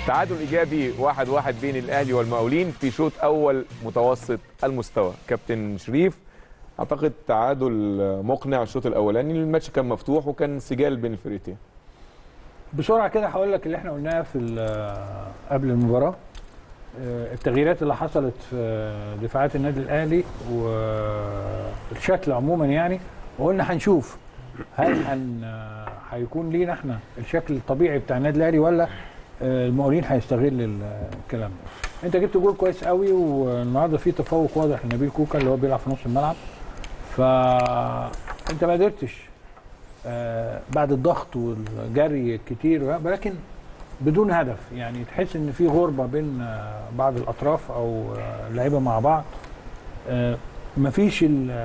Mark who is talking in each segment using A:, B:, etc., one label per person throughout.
A: تعادل ايجابي 1-1 واحد واحد بين الاهلي والمقاولين في شوط اول متوسط المستوى كابتن شريف اعتقد تعادل مقنع الشوط الاولاني الماتش كان مفتوح وكان سجال بين الفرقتين
B: بسرعه كده هقول لك اللي احنا قلناه في قبل المباراه آه، التغييرات اللي حصلت في دفاعات النادي الاهلي والشكل عموما يعني وقلنا هنشوف هل هن هيكون لينا احنا الشكل الطبيعي بتاع النادي الاهلي ولا آه، المقاولين هيستغل الكلام ده انت جبت جول كويس قوي والنهارده في تفوق واضح لنبيل كوكا اللي هو بيلعب في نص الملعب فانت ما قدرتش آه، بعد الضغط والجري الكتير ولكن بدون هدف يعني تحس ان في غربه بين آه، بعض الاطراف او آه، اللعيبه مع بعض مفيش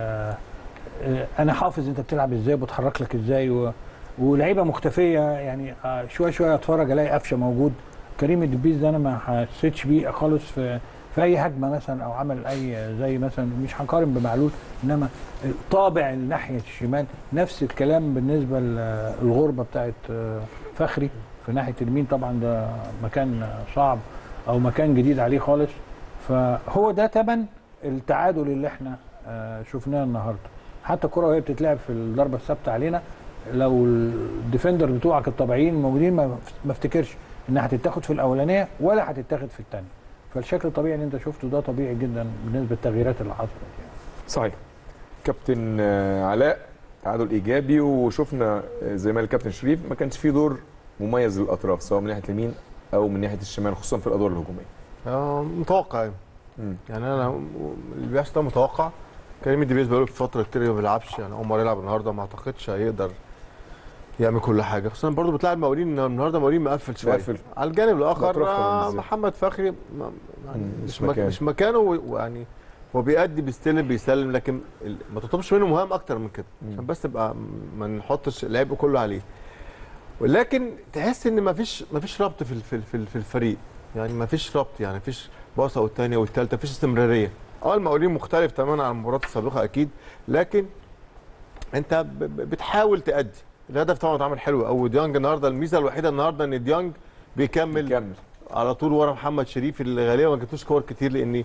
B: انا حافظ انت بتلعب ازاي وبتحرك لك ازاي و... ولعيبه مختفيه يعني شويه شويه اتفرج الاقي قفشه موجود كريم الدبيز ده انا ما حسيتش بيه خالص في في اي هجمه مثلا او عمل اي زي مثلا مش هنقارن بمعلول انما طابع ناحيه الشمال نفس الكلام بالنسبه للغربه بتاعت فخري في ناحيه اليمين طبعا ده مكان صعب او مكان جديد عليه خالص فهو ده تمن التعادل اللي احنا شفناه النهارده حتى الكره وهي بتتلعب في الضربه الثابته علينا لو الديفندر بتوعك الطبيعيين موجودين ما افتكرش انها هتتاخد في الاولانيه ولا هتتاخد في الثانيه فالشكل الطبيعي اللي انت شفته ده طبيعي جدا بالنسبه للتغييرات اللي حصلت يعني.
A: صحيح كابتن علاء تعادل ايجابي وشفنا زي ما الكابتن شريف ما كانش فيه دور مميز للاطراف سواء من ناحيه اليمين او من ناحيه الشمال خصوصا في الادوار الهجوميه
C: آه متوقع يعني. يعني انا اللي بيحصل ده متوقع كريم الدبيس بقاله فتره كتير ما بيلعبش يعني اول مره يلعب النهارده ما اعتقدش هيقدر يعمل كل حاجه خصوصا برضه بتلاعب مقاولين النهارده مقاولين مقفل شويه
A: مقفل.
C: على الجانب الاخر آه محمد فخري ما يعني مش, مكان. مش مكانه ويعني هو بيأدي بيستلم بيسلم لكن ما تطلبش منه مهام اكتر من كده عشان بس تبقى ما نحطش اللعب كله عليه ولكن تحس ان ما فيش ما فيش ربط في في في الفريق يعني ما فيش ربط يعني ما فيش باصه والثانيه والثالثه ما فيش استمراريه اه المقاولين مختلف تماما عن المباريات السابقه اكيد لكن انت بتحاول تأدي الهدف طبعا اتعمل حلو قوي ديانج النهارده الميزه الوحيده النهارده ان ديانج بيكمل
A: بيكمل
C: على طول ورا محمد شريف اللي غالبا ما جبتوش كور كتير لان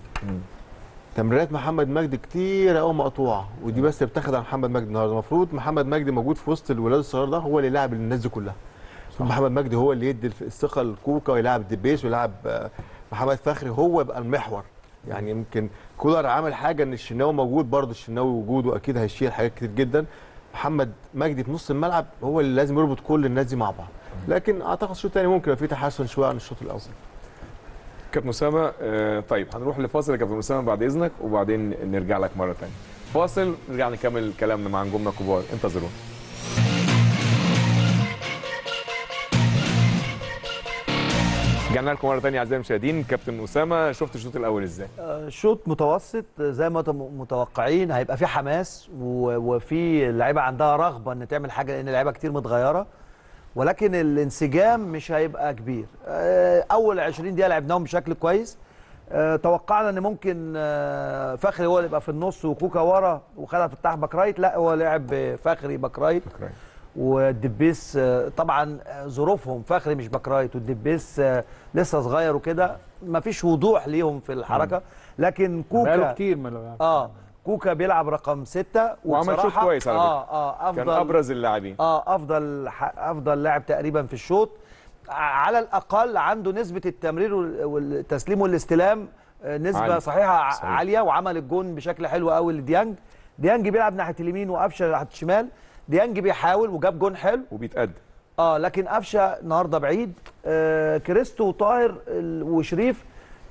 C: تمريرات محمد مجدي كتير قوي مقطوعه ودي بس بتاخد على محمد مجدي النهارده المفروض محمد مجدي موجود في وسط الولاد الصغار ده هو اللي يلعب الناس دي كلها صح. محمد مجدي هو اللي يدي الثقه لكوكا ويلعب دبيس ويلعب محمد فخري هو يبقى المحور يعني يمكن كولر عامل حاجه ان الشناوي موجود برضه الشناوي وجوده اكيد هيشيل حاجات كتير جدا محمد مجدي في نص الملعب هو اللي لازم يربط كل الناس دي مع بعض لكن اعتقد الشوط الثاني ممكن يبقى فيه تحسن شويه عن الشوط الاول
A: كابتن اسامه آه طيب هنروح لفاصل يا كابتن اسامه بعد اذنك وبعدين نرجع لك مره ثانيه فاصل نرجع نكمل كلامنا مع نجومنا كبار انتظرونا رجعنا لكم مره ثانيه اعزائي المشاهدين كابتن اسامه شفت الشوط الاول ازاي
D: شوط متوسط زي ما متوقعين هيبقى في حماس وفي اللعيبه عندها رغبه ان تعمل حاجه لان اللعيبه كتير متغيره ولكن الانسجام مش هيبقى كبير اول 20 دقيقه لعبناهم بشكل كويس توقعنا ان ممكن فخري هو اللي يبقى في النص وكوكا ورا وخدها فتح باك رايت لا هو لعب فخري باك رايت والدبيس طبعا ظروفهم فخري مش باك رايت والدبيس لسه صغير وكده مفيش وضوح ليهم في الحركه لكن كوكا
B: بقاله كتير ما
D: اه كوكا بيلعب رقم ستة
A: وعمل شوط كويس على
D: اه اه
A: افضل كان ابرز اللاعبين
D: اه افضل افضل لاعب تقريبا في الشوط على الاقل عنده نسبه التمرير والتسليم والاستلام نسبه عالي. صحيحه صحيح. عاليه وعمل الجون بشكل حلو قوي لديانج ديانج بيلعب ناحيه اليمين وقفشه ناحيه الشمال ديانج بيحاول وجاب جون حلو
A: وبيتقدم
D: اه لكن قفشه النهارده بعيد آه كريستو وطاهر وشريف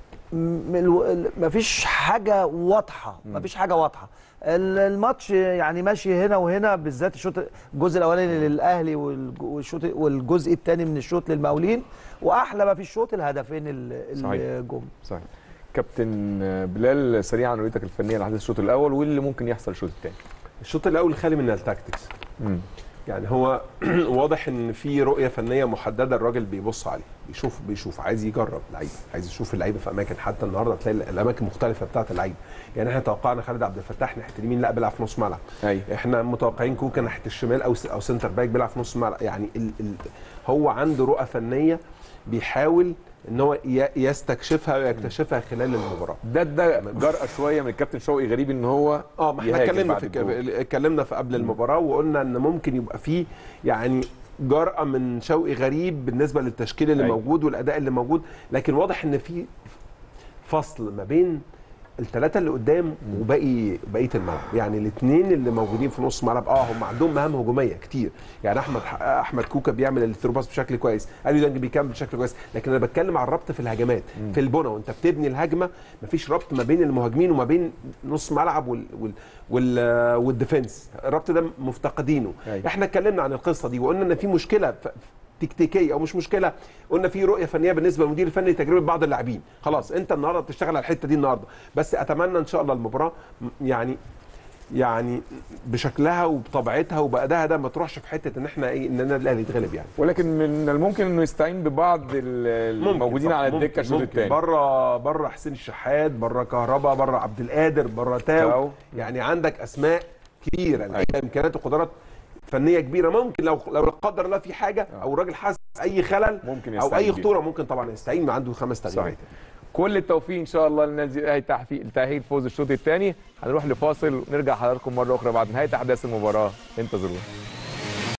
D: مفيش حاجه واضحه مفيش حاجه واضحه الماتش يعني ماشي هنا وهنا بالذات الشوط الجزء الاولاني للاهلي والشوط والجزء الثاني من الشوط للمقاولين واحلى ما في الشوط الهدفين اللي جم
A: صحيح كابتن بلال سريعا رؤيتك الفنيه لاحداث الشوط الاول واللي ممكن يحصل الشوط الثاني
E: الشوط الاول خالي من التاكتكس يعني هو واضح ان في رؤيه فنيه محدده الراجل بيبص عليه بيشوف بيشوف عايز يجرب لعيبه عايز يشوف اللعيبه في اماكن حتى النهارده تلاقي الاماكن مختلفه بتاعه اللعيبه يعني احنا توقعنا خالد عبد الفتاح ناحيه اليمين لا بيلعب في نص ملعب
A: أيوة.
E: احنا متوقعين كوكا ناحيه الشمال او او سنتر باك بيلعب في نص ملعب يعني ال ال هو عنده رؤى فنيه بيحاول ان هو ي- يستكشفها ويكتشفها خلال المباراه
A: ده ده جرأة شويه من الكابتن شوقي غريب ان هو
E: اه ما احنا
A: يهاجم
E: اتكلمنا
A: بعد
E: في
A: الجول.
E: اتكلمنا في قبل المباراه وقلنا ان ممكن يبقى فيه يعني جرأة من شوقي غريب بالنسبه للتشكيل اللي
A: أيوة.
E: موجود والاداء اللي موجود لكن واضح ان في فصل ما بين الثلاثه اللي قدام وباقي بقيه الملعب يعني الاثنين اللي موجودين في نص الملعب اه هم عندهم مهام هجوميه كتير يعني احمد احمد كوكا بيعمل الثرو باس بشكل كويس اليو دانج بيكمل بشكل كويس لكن انا بتكلم على الربط في الهجمات في البنى وانت بتبني الهجمه مفيش ربط ما بين المهاجمين وما بين نص ملعب وال وال وال والديفنس الربط ده مفتقدينه
A: أيوة.
E: احنا اتكلمنا عن القصه دي وقلنا ان في مشكله ف- تكتيكيه او مش مشكله قلنا في رؤيه فنيه بالنسبه للمدير الفني لتجربه بعض اللاعبين خلاص انت النهارده بتشتغل على الحته دي النهارده بس اتمنى ان شاء الله المباراه م- يعني يعني بشكلها وبطبيعتها وبادائها ده ما تروحش في حته ان احنا ايه ان النادي الاهلي يتغلب يعني
A: ولكن من الممكن انه يستعين ببعض ال- الموجودين على الدكه الشوط الثاني
E: بره بره حسين الشحات بره كهربا بره عبد القادر بره تاو
A: تاو.
E: يعني عندك اسماء كبيره الحقيقه امكانيات وقدرات فنيه كبيره ممكن لو لو لا قدر الله في حاجه او الراجل حاسس اي خلل
A: ممكن
E: او
A: يستعين
E: اي
A: بيه.
E: خطوره ممكن طبعا يستعين ما عنده خمس تغييرات
A: صحيح كل التوفيق ان شاء الله للنادي الاهلي تحقيق تاهيل فوز الشوط الثاني هنروح لفاصل ونرجع حضراتكم مره اخرى بعد نهايه احداث المباراه انتظرونا